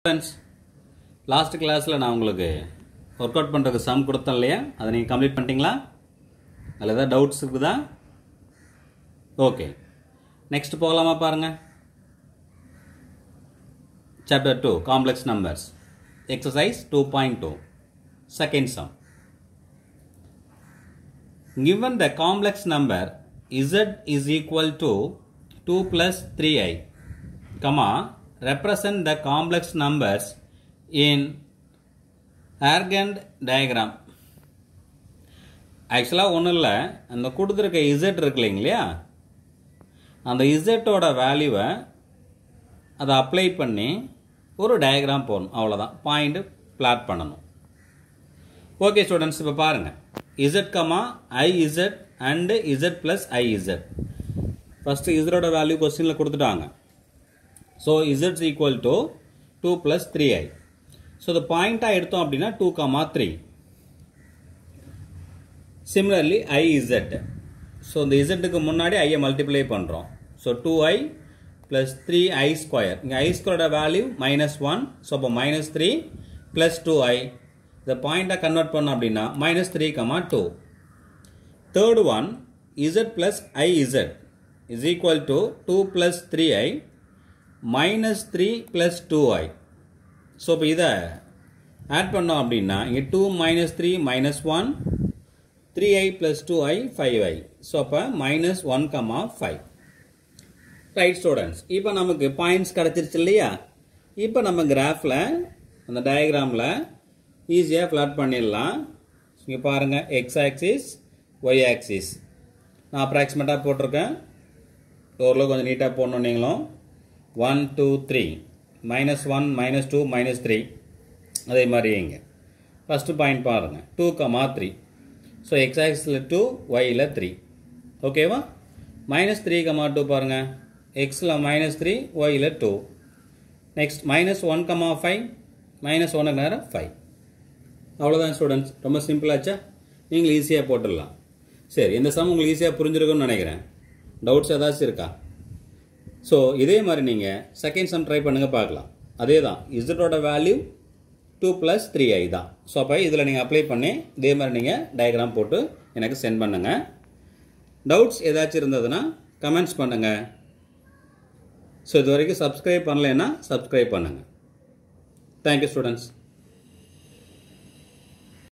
friends last கிளாஸில் நான் உங்களுக்கு ஒர்க் அவுட் பண்ணுறதுக்கு சம் கொடுத்தேன் இல்லையா அதை நீங்கள் கம்ப்ளீட் பண்ணிட்டீங்களா அதில் ஏதாவது டவுட்ஸ் இருக்குதா ஓகே நெக்ஸ்ட் போகலாமா பாருங்கள் chapter two complex numbers exercise two point two second sum given the complex number z is equal to 2 plus 3i comma represent the complex numbers in argand diagram ஆக்சுவலாக ஒன்றும் இல்லை அந்த கொடுத்துருக்க Z இருக்கு இல்லைங்களா அந்த இசட்டோட வேல்யூவை அதை அப்ளை பண்ணி ஒரு டயக்ராம் போடணும் அவ்வளோதான் பாயிண்ட் பிளாட் பண்ணணும் ஓகே ஸ்டூடெண்ட்ஸ் இப்போ பாருங்கள் Z comma I Z and Z plus I Z first இசரோட வேல்யூ கொஸ்டினில் கொடுத்துட்டாங்க so Z is equal to two plus three I so இந்த பாயிண்ட்டாக எடுத்தோம் அப்படின்னா two comma three similarly I Z so இந்த இசட்டுக்கு முன்னாடி ஐயை மல்டிப்ளை பண்ணுறோம் so two I plus three I square இங்கே ஐ ஸ்கொயரோட வேல்யூ மைனஸ் ஒன் ஸோ அப்போ மைனஸ் த்ரீ ப்ளஸ் டூ ஐ இந்த பாயிண்ட்டை கன்வெர்ட் பண்ணோம் அப்படின்னா minus three comma two third one Z plus I Z is equal to two plus three I minus three plus two I so இப்போ இதை add பண்ணோம் அப்படின்னா இங்கே two minus three minus one three I plus two I five I so அப்போ minus one comma five right students இப்போ நமக்கு points கிடச்சிருச்சு இல்லையா இப்போ நம்ம கிராஃபில் அந்த டயக்ராமில் ஈஸியாக ஃப்ளாட் பண்ணிடலாம் இங்கே பாருங்கள் எக்ஸ் ஆக்சிஸ் ஒய் ஆக்சிஸ் நான் அப்ராக்சிமேட்டாக போட்டிருக்கேன் ஓரளவு கொஞ்சம் நீட்டாக போடணும் நீங்களும் one two three minus one minus two minus three அதே மாதிரி இங்கே ஃபஸ்ட்டு பாயிண்ட் பாருங்கள் two comma three so X ஆக்சிஸில் டூ ஒய்யில் த்ரீ ஓகேவா மைனஸ் த்ரீ கமா டூ பாருங்கள் எக்ஸில் மைனஸ் த்ரீ ஒயில் two next minus one comma five minus ஒன்னுக்கு நேரம் ஃபைவ் அவ்வளோதான் ஸ்டூடெண்ட்ஸ் ரொம்ப சிம்பிளாச்சா நீங்கள் ஈஸியாக போட்டுடலாம் சரி இந்த சம் உங்களுக்கு ஈஸியாக புரிஞ்சிருக்கும்னு நினைக்கிறேன் டவுட்ஸ் ஏதாச்சும் இருக்கா ஸோ இதே மாதிரி நீங்கள் செகண்ட் சம் ட்ரை பண்ணுங்கள் பார்க்கலாம் அதே தான் இசட்டோட value two plus three I தான் ஸோ அப்போ இதில் நீங்கள் அப்ளை பண்ணி இதே மாதிரி நீங்கள் டயக்ராம் போட்டு எனக்கு சென்ட் பண்ணுங்கள் டவுட்ஸ் ஏதாச்சும் இருந்ததுன்னா கமெண்ட்ஸ் பண்ணுங்கள் ஸோ இது வரைக்கும் சப்ஸ்கிரைப் பண்ணலைன்னா சப்ஸ்கிரைப் பண்ணுங்கள் தேங்க்யூ ஸ்டூடெண்ட்ஸ்